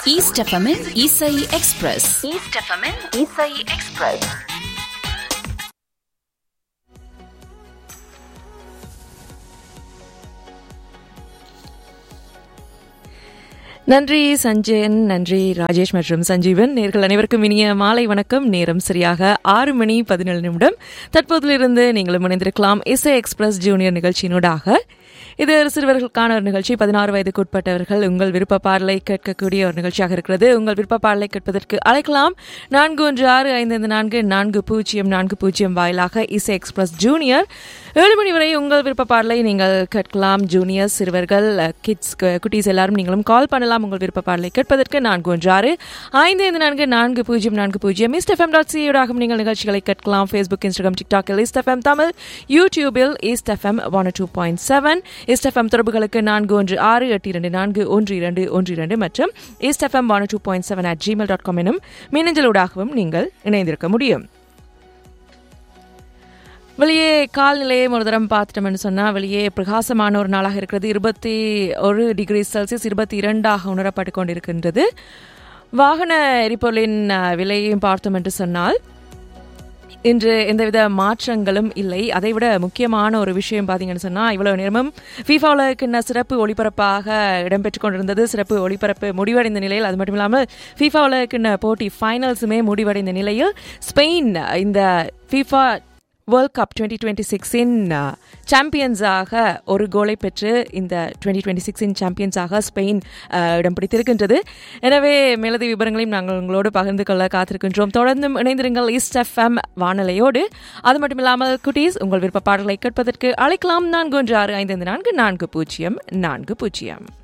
east எஃப்எம்மின் இசை express east எஃப்எம்மின் இசை எக்ஸ்பிரஸ் நன்றி சஞ்சயன் நன்றி ராஜேஷ் மற்றும் சஞ்சீவன் நேர்கள் அனைவருக்கும் இனிய மாலை வணக்கம் நேரம் சரியாக ஆறு மணி பதினேழு நிமிடம் தற்போதிலிருந்து நீங்களும் இணைந்திருக்கலாம் இசை எக்ஸ்பிரஸ் ஜூனியர் நிகழ்ச்சியினூடாக இது சிறுவர்களுக்கான ஒரு நிகழ்ச்சி பதினாறு வயதுக்கு உட்பட்டவர்கள் உங்கள் விருப்ப பாடலை கேட்கக்கூடிய ஒரு நிகழ்ச்சியாக இருக்கிறது உங்கள் விருப்ப பாடலை கேட்பதற்கு அழைக்கலாம் நான்கு ஒன்று ஆறு ஐந்து ஐந்து நான்கு நான்கு பூஜ்ஜியம் நான்கு பூஜ்ஜியம் வாயிலாக இசை எக்ஸ்பிரஸ் ஜூனியர் ஏழு மணி வரை உங்கள் விருப்ப பாடலை நீங்கள் கேட்கலாம் ஜூனியர் சிறுவர்கள் கிட்ஸ் குட்டீஸ் எல்லாரும் நீங்களும் கால் பண்ணலாம் உங்கள் விருப்ப பாடலை கேட்பதற்கு நான்கு ஒன்று ஆறு ஐந்து ஐந்து நான்கு நான்கு பூஜ்ஜியம் நான்கு பூஜ்ஜியம் இஸ்ட் எஃப்எம் டாட் சியூடாகவும் நீங்கள் நிகழ்ச்சிகளை கேட்கலாம் ஃபேஸ்புக் இன்ஸ்டாகிராம் டிக்டாக்கில் இஸ்ட் எஃப்எம் தமிழ் யூடியூபில் east FM one two point seven east FM தொடர்புகளுக்கு நான்கு ஒன்று ஆறு எட்டு இரண்டு நான்கு ஒன்று இரண்டு ஒன்று இரண்டு மற்றும் east FM one two point seven at Gmail dot com எனும் மின்னஞ்சலூடாகவும் நீங்கள் இணைந்திருக்க முடியும் வெளியே கால்நிலையை ஒரு தரம் பார்த்துட்டோம்னு சொன்னால் வெளியே பிரகாசமான ஒரு நாளாக இருக்கிறது இருபத்தி ஒரு டிகிரி செல்சியஸ் இருபத்தி இரண்டாக உணரப்பட்டு கொண்டிருக்கின்றது வாகன எரிபொருளின் விலையையும் பார்த்தோம் என்று சொன்னால் இன்று எந்தவித மாற்றங்களும் இல்லை அதை விட முக்கியமான ஒரு விஷயம் பார்த்தீங்கன்னு சொன்னால் இவ்வளவு நேரமும் ஃபீஃபா உலகின சிறப்பு ஒளிபரப்பாக இடம்பெற்றுக் கொண்டிருந்தது சிறப்பு ஒளிபரப்பு முடிவடைந்த நிலையில் அது மட்டும் இல்லாமல் ஃபீஃபா உலகின போட்டி ஃபைனல்ஸுமே முடிவடைந்த நிலையில் ஸ்பெயின் இந்த FIFA world cup twenty twenty சிக்ஸின் சாம்பியன்ஸாக ஒரு கோலை பெற்று இந்த டுவெண்ட்டி டுவெண்ட்டி சிக்ஸின் சாம்பியன்ஸாக ஸ்பெயின் இடம் பிடித்திருக்கின்றது எனவே மேலதி விவரங்களையும் நாங்கள் உங்களோடு பகிர்ந்து கொள்ள காத்திருக்கின்றோம் தொடர்ந்தும் இணைந்திருங்கள் ஈஸ்ட் எஃப்எம் வானொலியோடு அது மட்டும் இல்லாமல் குட்டீஸ் உங்கள் விருப்ப பாடல்களை கேட்பதற்கு அழைக்கலாம் நான்கு ஒன்று ஆறு ஐந்து நான்கு நான்கு பூஜ்ஜியம் நான்கு பூஜ்ஜியம்